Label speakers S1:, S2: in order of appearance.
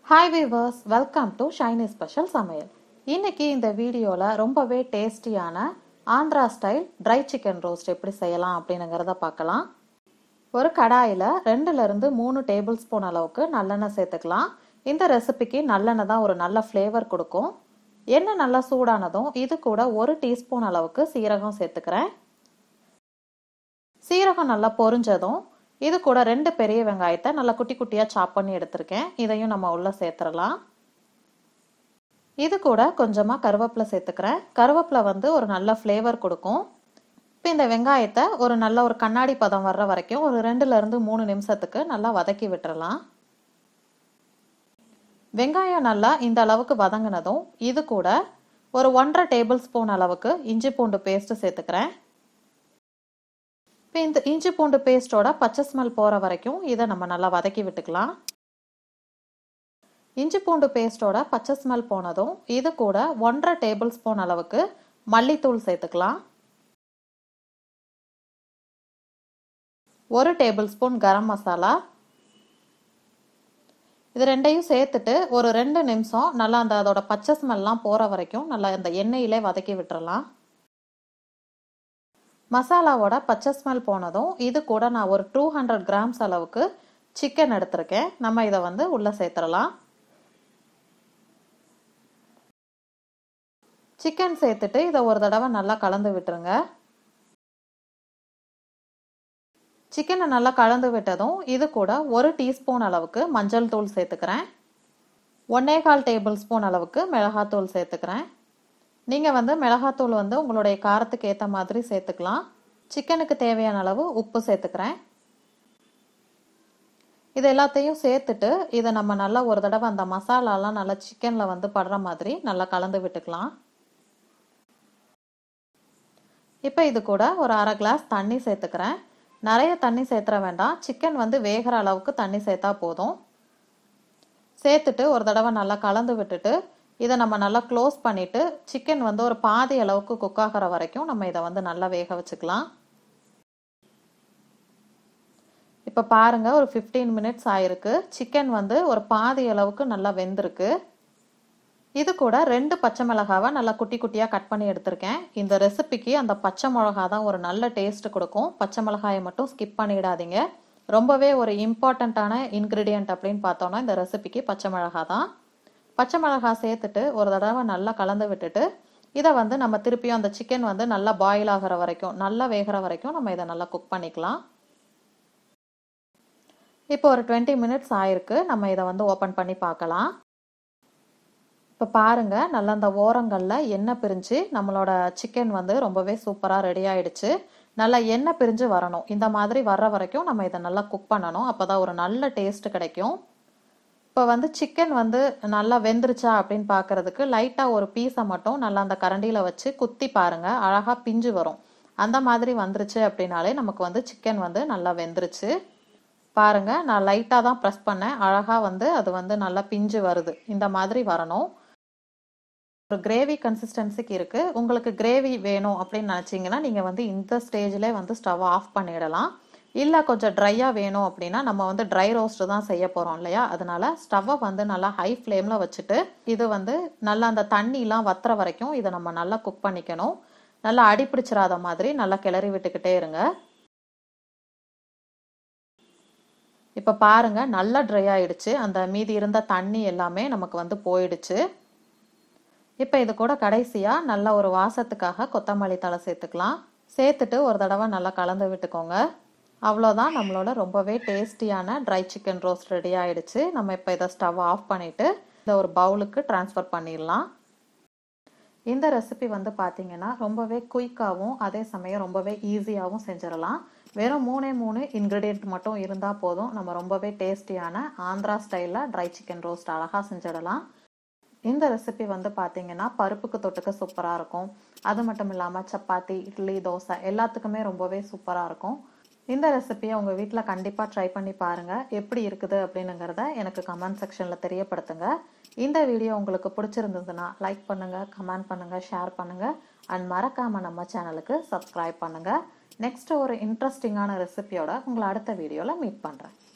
S1: hi viewers welcome to Shiny special சமையல் இன்னைக்கு இந்த வீடியோவில் ரொம்பவே டேஸ்டியான Andhra style dry chicken roast எப்படி செய்யலாம் அப்படின்னுங்கிறத பார்க்கலாம் ஒரு கடாயில் ரெண்டுலேருந்து மூணு டேபிள் ஸ்பூன் அளவுக்கு நல்லெண்ணெய் சேர்த்துக்கலாம் இந்த ரெசிபிக்கு நல்லெண்ணெய் தான் ஒரு நல்ல ஃப்ளேவர் கொடுக்கும் எண்ணெய் நல்லா சூடானதும் இது கூட ஒரு டீஸ்பூன் அளவுக்கு சீரகம் சேர்த்துக்கிறேன் சீரகம் நல்லா பொரிஞ்சதும் இது கூட ரெண்டு பெரிய வெங்காயத்தை நல்லா குட்டி குட்டியாக சாப் பண்ணி எடுத்திருக்கேன் இதையும் நம்ம உள்ளே சேர்த்துடலாம் இது கூட கொஞ்சமாக கருவேப்பிலை சேர்த்துக்கிறேன் கருவேப்பிலை வந்து ஒரு நல்ல ஃப்ளேவர் கொடுக்கும் இப்போ இந்த வெங்காயத்தை ஒரு நல்ல ஒரு கண்ணாடி பதம் வர்ற வரைக்கும் ஒரு ரெண்டுலேருந்து மூணு நிமிஷத்துக்கு நல்லா வதக்கி விட்டுறலாம் வெங்காயம் நல்லா இந்த அளவுக்கு வதங்கினதும் இது கூட ஒரு ஒன்றரை டேபிள் ஸ்பூன் அளவுக்கு இஞ்சி பூண்டு பேஸ்ட்டு சேர்த்துக்கிறேன் இப்போ இந்த இஞ்சி பூண்டு பேஸ்ட்டோட பச்சை ஸ்மெல் போகிற வரைக்கும் இதை நம்ம நல்லா வதக்கி விட்டுக்கலாம் இஞ்சி பூண்டு பேஸ்ட்டோட பச்சை ஸ்மெல் போனதும் இது கூட ஒன்றரை டேபிள் ஸ்பூன் அளவுக்கு மல்லித்தூள் சேர்த்துக்கலாம் ஒரு டேபிள் ஸ்பூன் கரம் மசாலா இது ரெண்டையும் சேர்த்துட்டு ஒரு ரெண்டு நிமிஷம் நல்லா அந்த அதோட பச்சை ஸ்மெல்லாம் போகிற வரைக்கும் நல்லா அந்த எண்ணெயிலே வதக்கி விட்டுறலாம் மசாலாவோட பச்சை ஸ்மெல் போனதும் இது கூட நான் ஒரு டூ ஹண்ட்ரட் கிராம்ஸ் அளவுக்கு சிக்கன் எடுத்திருக்கேன் நம்ம இதை வந்து உள்ளே சேர்த்துடலாம் சிக்கன் சேர்த்துட்டு இதை ஒரு தடவை நல்லா கலந்து விட்டுருங்க சிக்கனை நல்லா கலந்து விட்டதும் இது கூட ஒரு டீஸ்பூன் அளவுக்கு மஞ்சள் தூள் சேர்த்துக்கிறேன் ஒன்னே கால் டேபிள் ஸ்பூன் அளவுக்கு மிளகாத்தூள் சேர்த்துக்கிறேன் நீங்கள் வந்து மிளகாத்தூள் வந்து உங்களுடைய காரத்துக்கு ஏற்ற மாதிரி சேர்த்துக்கலாம் சிக்கனுக்கு தேவையான அளவு உப்பு சேர்த்துக்கிறேன் இது எல்லாத்தையும் சேர்த்துட்டு இதை நம்ம நல்லா ஒரு தடவை அந்த மசாலாலாம் நல்லா சிக்கனில் வந்து படுற மாதிரி நல்லா கலந்து விட்டுக்கலாம் இப்போ இது கூட ஒரு அரை கிளாஸ் தண்ணி சேர்த்துக்கிறேன் நிறைய தண்ணி சேர்த்துற வேண்டாம் சிக்கன் வந்து வேகிற அளவுக்கு தண்ணி சேர்த்தா போதும் சேர்த்துட்டு ஒரு தடவை நல்லா கலந்து விட்டுட்டு இதை நம்ம நல்லா க்ளோஸ் பண்ணிவிட்டு சிக்கன் வந்து ஒரு பாதி அளவுக்கு குக் ஆகிற வரைக்கும் நம்ம இதை வந்து நல்லா வேக வச்சுக்கலாம் இப்போ பாருங்கள் ஒரு ஃபிஃப்டீன் மினிட்ஸ் ஆயிருக்கு சிக்கன் வந்து ஒரு பாதி அளவுக்கு நல்லா வெந்திருக்கு இது கூட ரெண்டு பச்சை மிளகாவை நல்லா குட்டி குட்டியாக கட் பண்ணி எடுத்திருக்கேன் இந்த ரெசிபிக்கு அந்த பச்சை மிளகா தான் ஒரு நல்ல டேஸ்ட் கொடுக்கும் பச்சை மிளகாயை மட்டும் ஸ்கிப் பண்ணிடாதீங்க ரொம்பவே ஒரு இம்பார்ட்டண்ட்டான இன்க்ரீடியன்ட் அப்படின்னு பார்த்தோன்னா இந்த ரெசிபிக்கு பச்சை மிளகா தான் பச்சை மிளகா சேர்த்துட்டு ஒரு தடவை நல்லா கலந்து விட்டுட்டு இதை வந்து நம்ம திருப்பியும் அந்த சிக்கன் வந்து நல்லா பாயில் ஆகிற வரைக்கும் நல்லா வேகிற வரைக்கும் நம்ம இதை நல்லா குக் பண்ணிக்கலாம் இப்போ ஒரு டுவெண்ட்டி மினிட்ஸ் ஆயிருக்கு நம்ம இதை வந்து ஓப்பன் பண்ணி பார்க்கலாம் இப்போ பாருங்கள் நல்லா அந்த ஓரங்களில் எண்ணெய் பிரிஞ்சு நம்மளோட சிக்கன் வந்து ரொம்பவே சூப்பராக ரெடி ஆயிடுச்சு நல்லா எண்ணெய் பிரிஞ்சு வரணும் இந்த மாதிரி வர்ற வரைக்கும் நம்ம இதை நல்லா குக் பண்ணணும் அப்போ தான் ஒரு நல்ல டேஸ்ட் கிடைக்கும் இப்போ வந்து சிக்கன் வந்து நல்லா வெந்துருச்சா அப்படின்னு பார்க்கறதுக்கு லைட்டாக ஒரு பீஸை மட்டும் நல்லா அந்த கரண்டியில் வச்சு குத்தி பாருங்கள் அழகாக பிஞ்சு வரும் அந்த மாதிரி வந்துருச்சு அப்படின்னாலே நமக்கு வந்து சிக்கன் வந்து நல்லா வெந்துருச்சு பாருங்க நான் லைட்டாக தான் ப்ரெஸ் பண்ணேன் அழகாக வந்து அது வந்து நல்லா பிஞ்சு வருது இந்த மாதிரி வரணும் ஒரு கிரேவி கன்சிஸ்டன்சிக்கு இருக்குது உங்களுக்கு கிரேவி வேணும் அப்படின்னு நினச்சிங்கன்னா நீங்கள் வந்து இந்த ஸ்டேஜில் வந்து ஸ்டவ் ஆஃப் பண்ணிடலாம் இல்லை கொஞ்சம் ட்ரையாக வேணும் அப்படின்னா நம்ம வந்து ட்ரை ரோஸ்ட் தான் செய்ய போகிறோம் இல்லையா அதனால ஸ்டவ்வை வந்து நல்லா ஹை ஃப்ளேமில் வச்சுட்டு இது வந்து நல்லா அந்த தண்ணிலாம் வத்துற வரைக்கும் இதை நம்ம நல்லா குக் பண்ணிக்கணும் நல்லா அடி பிடிச்சிடாத மாதிரி நல்லா கிளறி விட்டுக்கிட்டே இருங்க இப்போ பாருங்க நல்லா ட்ரை ஆயிடுச்சு அந்த மீதி இருந்த தண்ணி எல்லாமே நமக்கு வந்து போயிடுச்சு இப்போ இது கூட கடைசியாக நல்லா ஒரு வாசத்துக்காக கொத்தமல்லி தலை சேர்த்துக்கலாம் சேர்த்துட்டு ஒரு தடவை நல்லா கலந்து விட்டுக்கோங்க அவ்வளோதான் நம்மளோட ரொம்பவே டேஸ்டியான ட்ரை சிக்கன் ரோஸ்ட் ரெடி ஆயிடுச்சு நம்ம இப்போ இதை ஸ்டவ் ஆஃப் பண்ணிவிட்டு இந்த ஒரு பவுலுக்கு ட்ரான்ஸ்ஃபர் பண்ணிடலாம் இந்த ரெசிபி வந்து பார்த்தீங்கன்னா ரொம்பவே குயிக்காகவும் அதே சமயம் ரொம்பவே ஈஸியாகவும் செஞ்சிடலாம் வெறும் மூணே மூணு இன்க்ரீடியன்ட் மட்டும் இருந்தால் போதும் நம்ம ரொம்பவே டேஸ்டியான ஆந்திரா ஸ்டைலில் ட்ரை சிக்கன் ரோஸ்ட் அழகாக செஞ்சிடலாம் இந்த ரெசிபி வந்து பார்த்தீங்கன்னா பருப்புக்கு தொட்டுக்க சூப்பராக இருக்கும் அது மட்டும் இல்லாமல் சப்பாத்தி இட்லி தோசை எல்லாத்துக்குமே ரொம்பவே சூப்பராக இருக்கும் இந்த ரெசிபியை உங்கள் வீட்டில் கண்டிப்பாக ட்ரை பண்ணி பாருங்கள் எப்படி இருக்குது அப்படின்னுங்கிறத எனக்கு கமெண்ட் செக்ஷனில் தெரியப்படுத்துங்க இந்த வீடியோ உங்களுக்கு பிடிச்சிருந்ததுன்னா லைக் பண்ணுங்கள் கமெண்ட் பண்ணுங்கள் ஷேர் பண்ணுங்கள் அண்ட் மறக்காமல் நம்ம சேனலுக்கு சப்ஸ்கிரைப் பண்ணுங்கள் நெக்ஸ்ட் ஒரு இன்ட்ரெஸ்டிங்கான ரெசிபியோட உங்களை அடுத்த வீடியோவில் மீட் பண்ணுறேன்